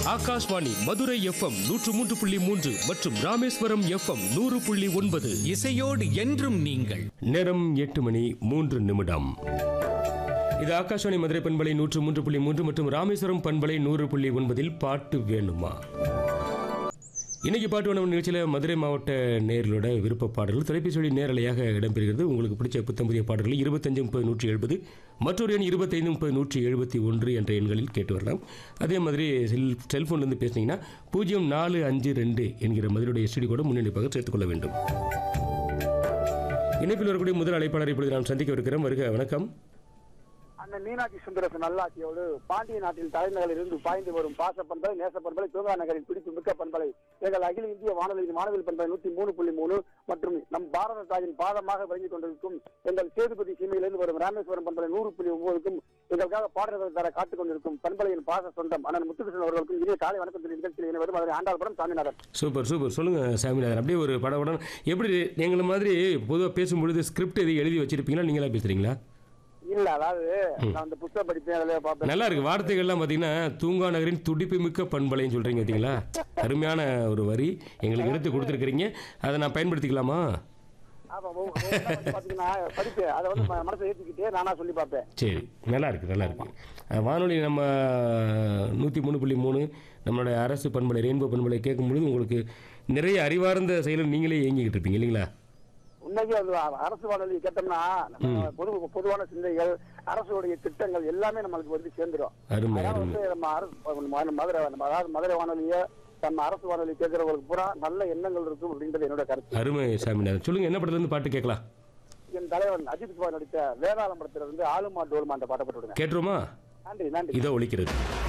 Akashvani Madurai FM நூற்று மூன்று புள்ளி மூன்று மற்றும் ராமேஸ்வரம் எஃப்எம் நூறு புள்ளி ஒன்பது இசையோடு என்றும் நீங்கள் நேரம் எட்டு மணி மூன்று நிமிடம் இது ஆகாஷ்வாணி மதுரை பண்பலை நூற்று மூன்று புள்ளி மூன்று மற்றும் ராமேஸ்வரம் பண்பலை நூறு புள்ளி ஒன்பதில் பாட்டு வேணுமா இன்னைக்கு பாட்டு வேணும் நிகழ்ச்சியில் மதுரை மாவட்ட நேர்களோட விருப்ப பாடல்கள் தொலைபேசி வழி நேரலையாக இடம்பெறுகிறது உங்களுக்கு பிடிச்ச புத்தம் புதிய பாடல்கள் இருபத்தஞ்சு முப்பது நூற்றி எழுபது மற்றொரு எண் இருபத்தைந்து முப்பது நூற்றி எழுபத்தி ஒன்று என்ற எண்களில் கேட்டு வரலாம் அதே மாதிரி செல் செல்ஃபோன்லேருந்து பேசுனீங்கன்னா பூஜ்ஜியம் நாலு அஞ்சு ரெண்டு என்கிற மதுரையுடைய எஸ்டி கூட முன்னெடுப்பாக சேர்த்துக்கொள்ள வேண்டும் இணைப்பில் வரக்கூடிய முதல் அழைப்பாளர் இப்பொழுது நாம் சந்திக்க இருக்கிறோம் வருக வணக்கம் அந்த மீனாட்சி சுந்தரசு நல்லாட்சியோடு பாண்டிய நாட்டில் தலைநகரில் இருந்து பாய்ந்து வரும் பாச பண்பலை நேச பண்பலை தூங்கா நகரின் பிடிப்பு மிக்க பண்பலை எங்கள் அகில இந்திய வானொலியின் வானவில் பண்பலை நூத்தி மூணு புள்ளி மூணு மற்றும் நம் பாரத தாயின் பாதமாக விளங்கிக் கொண்டிருக்கும் எங்கள் சேதுபதி சீமையிலிருந்து வரும் ராமேஸ்வரம் பண்பலை நூறு புள்ளி ஒன்பதுக்கும் எங்களுக்காக பாடல்கள் தர காத்துக் கொண்டிருக்கும் பண்பலையின் பாச சொந்தம் அண்ணன் முத்துகிருஷ்ணன் அவர்களுக்கும் இனிய காலை வணக்கம் சொல்லி நிகழ்ச்சியில் இனி வரும் அதில் ஆண்டாள்புரம் சாமிநாதன் சூப்பர் சூப்பர் சொல்லுங்க சாமிநாதன் அப்படியே ஒரு படபடம் எப்படி எங்களை மாதிரி பொதுவாக பேசும்பொழுது ஸ்கிரிப்ட் எதுவும் எழுதி வச்சிருப்பீங்களா நீங்களா பேசுறீங்களா இல்ல அதாவது நான் அந்த புத்தகம் படிப்பேன் அதில் பார்ப்பேன் நல்லா இருக்கு வார்த்தைகள்லாம் பார்த்தீங்கன்னா தூங்கா நகரின் துடிப்பு மிக்க பண்பலைன்னு சொல்றீங்க பார்த்தீங்களா அருமையான ஒரு வரி எங்களுக்கு எடுத்து கொடுத்துருக்கிறீங்க அதை நான் பயன்படுத்திக்கலாமா ஆமா ஒவ்வொரு- ஒவ்வொரு நாள் வந்து பாத்தீங்கன்னா படிப்பேன் அதை வந்து ம- மனசை ஏற்றிக்கிட்டே நானா சொல்லி பார்ப்பேன் சரி நல்லா இருக்கு நல்லா இருக்கு அஹ் வானொலி நம்ம நூற்றி மூணு புள்ளி மூணு நம்மளுடைய அரசு பண்பலை ரெயின்போ பண்பலை கேட்கும்பொழுது உங்களுக்கு நிறைய அறிவார்ந்த செயலும் நீங்களே இயங்கிக்கிட்டு இருப்பீங்க இல்லைங்களா உண்மைக்கு அது அ- அரசு வானொலி கேட்டோம்னா நம்ம பொது பொதுவான சிந்தைகள் அரசுடைய திட்டங்கள் எல்லாமே நம்மளுக்கு வந்து சேர்ந்துடும் அருமை அதனால அருமை வந்து நம்ம அரசு ம- மதுரை நம்ம அதாவது மதுரை வானொலிய நம்ம அரசு வானொலி கேட்கறவங்களுக்கு பூரா நல்ல எண்ணங்கள் இருக்கும் அப்படின்றது என்னோட கருத்து அருமை சாமிநாதன் சொல்லுங்க என்ன படத்துலேருந்து பாட்டு கேட்கலாம் என் தலைவன் அஜித் குமார் நடித்த வேதாளம் படத்துல இருந்து ஆளுமா டோல்மா அந்த பாட்டை போட்டு விடுங்க கேட்டுருமா நன்றி நன்றி இதோ ஒழிக்கிறது